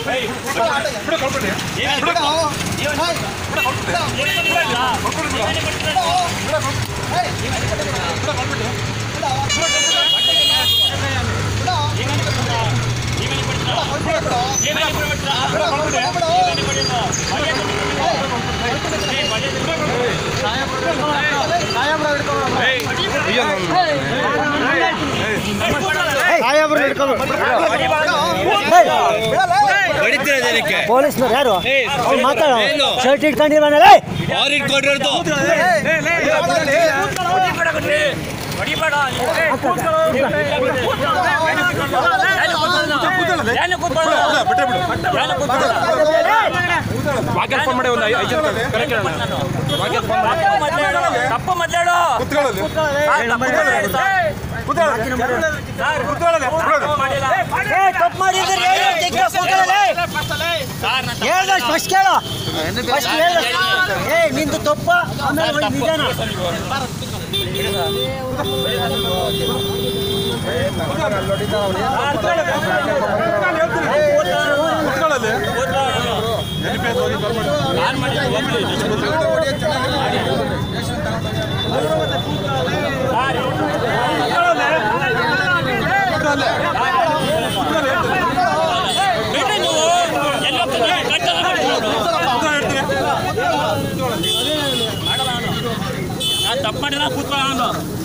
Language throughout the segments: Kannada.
ಪೊಲೀಸ್ನವ್ರು ಯಾರು ಅವ್ನು ಮಾತಾಡೋ ಶರ್ಟ್ ಇಟ್ಕೊಂಡಿಲ್ವನಲ್ಲ ಅವ್ರು ಇಟ್ಕೊಂಡಿರೋದು ತಪ್ಪು ಮಾತಾಡು ತಪ್ಪು ಮಾಡಿದ್ರೆ ಹೇಳ್ದ ಫಸ್ಟ್ ಕೇಳು ಫಸ್ಟ್ ಹೇಳ್ದ ಏ ನಿಂದು ತಪ್ಪ ಆಮೇಲೆ ಒಂದು ನಿಜಾನ ಬಿಡ್ರಿ ನೀವು ಎಲ್ಲ ಕಟ್ಟಡ ನಾನು ತಪ್ಪು ಮಾಡಿದ್ರೆ ಕೂತ್ಕೊಳ್ಳ ನಾನು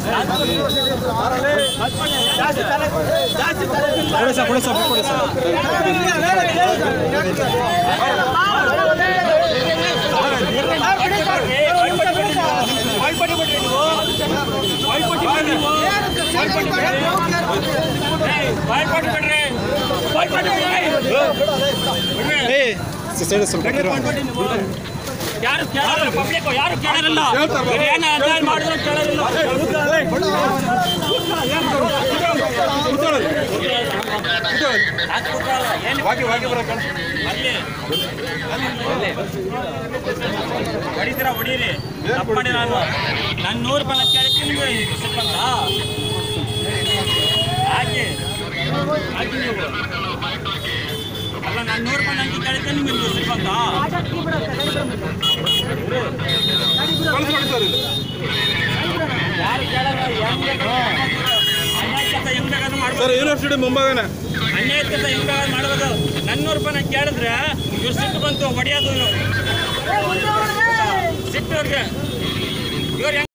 ಬಾಯ್ಪಾಟ್ ಬಿಡ್ರಿ ಬಾಯ್ಪಾಟ್ ಯಾರು ಕೇಳಲ್ಲ ಪಬ್ಲಿಕ್ ಯಾರು ಕೇಳಲ್ಲ ಏನು ಅನ್ಯಾಯ ಮಾಡಿದ್ರು ಕೇಳಲ್ಲ ಯಾಕ್ ಕೂತ್ಕೊಳ್ಳಲ್ಲ? ಏನು ಅಲ್ಲಿ. ಹೊಡಿತೀರಾ ಹೊಡೀರಿ ತಪ್ಪು ಮಾಡಿ ನಾನು ನಾನು ನೂರು ರೂಪಾಯಿ ಕೇಳ್ತೀನಿ ನಿಮ್ಗೆ ಸಿಕ್ಕಂತ ಹಾಕಿ ಹಾಕಿ ನೀವು ಅಲ್ಲ ನಾನು ನೂರು ರೂಪಾಯಿ ನಂಗೆ ಕೇಳ್ತೀನಿ ನಿಮ್ಗೆ ಸಿಕ್ಕಂತ ಯಾರು ಕೇಳಲ್ಲ ಹೆಂಗ್ ಬೇಕಾದ್ರೂ ಅನ್ಯಾಯ ಕೆಲ್ಸ ಹೆಂಗ್ ಬೇಕಾದ್ರೂ ಮಾಡ್ಬೋದು ಯೂನಿವರ್ಸಿಟಿ ಮುಂಭಾಗನೇ ಅನ್ಯಾಯ ಕೆಲಸ ಹೆಂಗ್ ಬೇಕಾದ್ರೂ ಮಾಡ್ಬೋದು ನನ್ನೂರು ರೂಪಾಯಿ ನಾನು ಕೇಳಿದ್ರೆ ಇವ್ರು ಸಿಟ್ಟು ಬಂತು ಹೊಡೆಯೋದು ಇವ್ರು ಸಿಟ್ಟು ಅವ್ರಿಗೆ ಇವ್ರು